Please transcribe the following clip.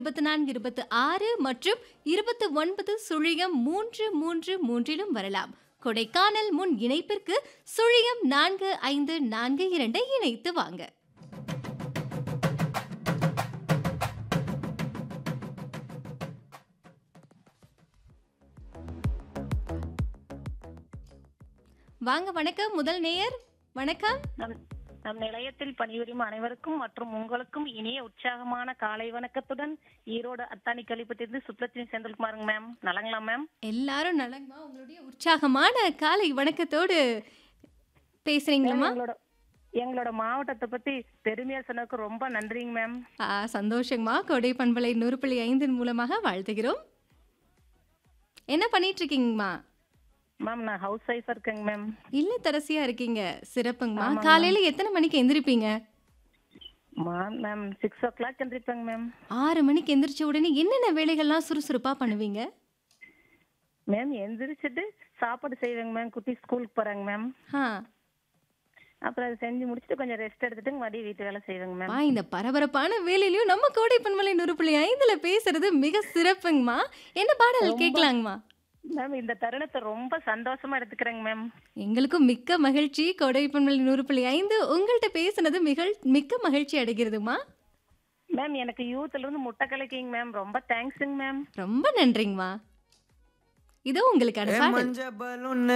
இருபத்தி நான்கு இருபத்தி ஆறு மற்றும் இருபத்தி ஒன்பது சுழியம் மூன்று மூன்று மூன்றிலும் வரலாம் கொடைக்கானல் முன் இணைப்பிற்கு சுழியம் நான்கு ஐந்து நான்கு இரண்டை இணைத்து வாங்க வாங்க வணக்கம் முதல் நேயர் வணக்கம் நம் நம் நிலையத்தில் பணிபுரியும் அனைவருக்கும் மற்றும் உங்களுக்கும் இனிய உற்சாகமான காலை வணக்கத்துடன் ஈரோடு அத்தானி கழிப்பத்திலிருந்து சுப்லட்சுமி செந்தில்குமாருங்க மேம் நலங்களா மேம் எல்லாரும் நலங்கம்மா உங்களுடைய உற்சாகமான காலை வணக்கத்தோடு பேசுறீங்களா எங்களோட எங்களோட மாவட்டத்தை பத்தி பெருமையா சொன்னதுக்கு ரொம்ப நன்றிங்க மேம் ஆ சந்தோஷங்கம்மா கொடை பண்பலை நூறு புள்ளி ஐந்தின் மூலமாக வாழ்த்துகிறோம் என்ன பண்ணிட்டு இருக்கீங்கம்மா மேம் நான் ஹவுஸ் ஒய்ஃபா இருக்கேங்க மேம் இல்லத்தரசியா இருக்கீங்க சிறப்புங்கம்மா ஆமாம்மா. காலையில எத்தனை மணிக்கு எந்திரிப்பீங்க ma'am ma'am six o'clock எந்திரிப்பேங்க மேம் ஆறு மணிக்கு எந்திரிச்ச உடனே என்னென்ன வேலைகள்லாம் சுறுசுறுப்பா பண்ணுவீங்க மேம் எந்திரிச்சிட்டு சாப்பாடு செய்வேங்க மேம் குட்டி ஸ்கூலுக்கு போறாங்க மேம் ஆ அப்புறம் அதை செஞ்சு முடிச்சுட்டு கொஞ்சம் ரெஸ்ட் எடுத்துட்டு மறுபடியும் வீட்டு வேலை செய்வேங்க மேம் வா இந்த பரபரப்பான வேலையிலயும் நம்ம கோடை பண்பலை நூறு புள்ளி ஐந்துல பேசுறது மிக சிறப்புங்கம்மா என்ன பாடல் ரொம்ப- கேட்கலாங்கம்மா மேம் இந்த தருணத்தை ரொம்ப சந்தோஷமா எடுத்துக்கிறேங்க மேம் எங்களுக்கும் மிக்க மகிழ்ச்சி கொடை பண்பலை நூறு புள்ளி ஐந்து உங்கள்கிட்ட பேசுனது மிக மிக்க மகிழ்ச்சி அடைகிறதுமா மேம் எனக்கு யூத்ல இருந்து முட்டை கலக்கிங்க மேம் ரொம்ப தேங்க்ஸுங்க மேம் ரொம்ப நன்றிங்கம்மா இதோ உங்களுக்கான பாடல் மஞ்ச பலூன்